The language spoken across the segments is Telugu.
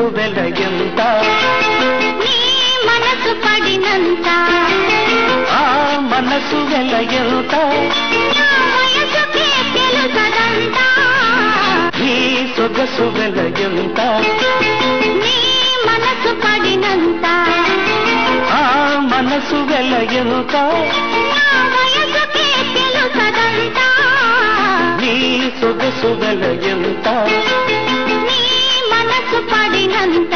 సొగసు వెల ఎంత నీ మనసు పడినంత ఆ మనసు వెల ఎంత నా వయసుకే తెలుసదంతా నీ సొగసు వెల ఎంత నీ మనసు పడినంత ఆ మనసు వెల ఎంత నా వయసుకే తెలుసదంతా నీ సొగసు వెల ఎంత నీ మనసు పడినంత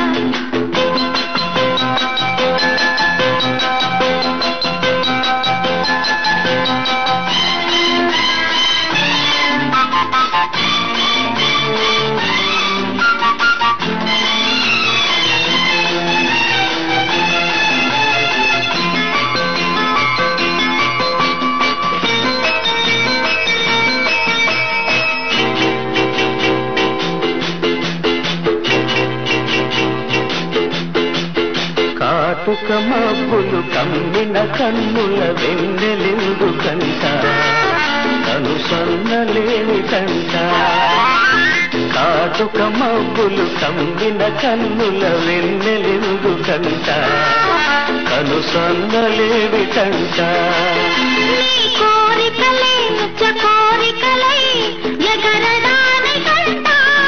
కాటుక మబ్బులు కమ్మిన కన్నుల వెన్నెలెందుకంట కను సన్నలేని కంట కాటుక మబ్బులు కమ్మిన కన్నుల వెన్నెలెందుకంట కను సన్నలేవి కంట నీ కోరికలే ఉచ్చ కోరికలై ఎగరడానికంట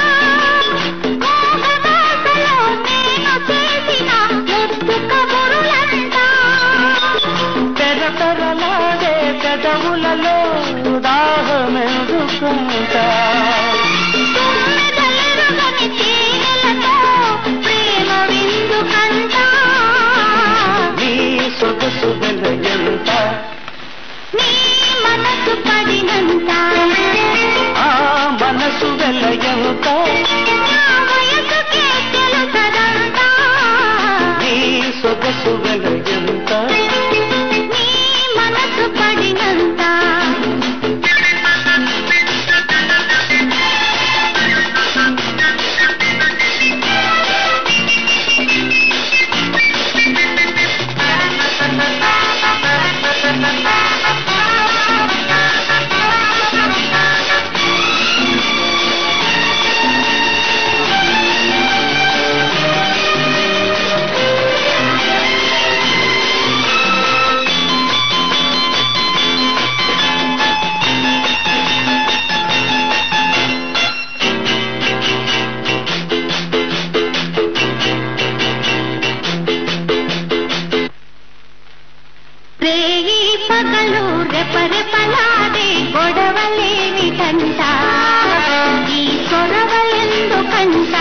మోహదాసలో నేను చేసిన ముద్దు కబురులంట పెరపెరలాడే పెదవులలో దాహమెందుకంట తుమ్మెదలెరుగని తేనెలతో ప్రేమ విందుకంట నీ సొగసు వెల ఎంత నీ మనసు పడినంత ఆ మనసు వెల ఎంత నా వయసుకే తెలుసదంతా నీ సొగసు వెల ఎంత నీ మనసు పడినంత రేయి పగలు రెపరెపలాడే గొడవలేమిటంట ఈ గొడవలెందుకంట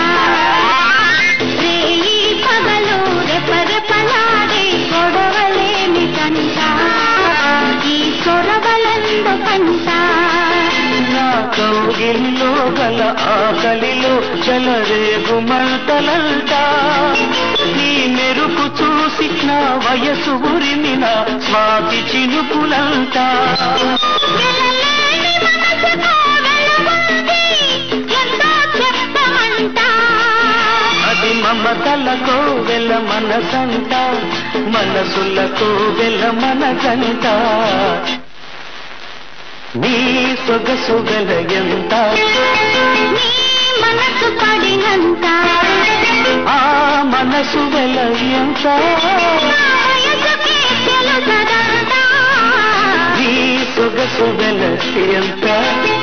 రేయి పగలు రెపరెపలాడే గొడవలేమిటంట ఈ గొడవలెందుకంట నా కౌగిలిలో గల ఆకలిలో చెలరేగు మంటలంట నీ మెరుపు చూసి నా వయసు ఉరిమిన స్వాతి చినుకులంట వెలలేని మనసుతో వెలుగుంది, ఎంతో చెప్పమంట అది మమతలకో వెల మనసంట మనసులకో వెల మనసంట నీ సొగసు వెల ఎంత నీ మనసు పడినంత ఆ మనసు వెల ఎంత నా వయసుకే తెలుసదంతా నీ సొగసు వెల ఎంత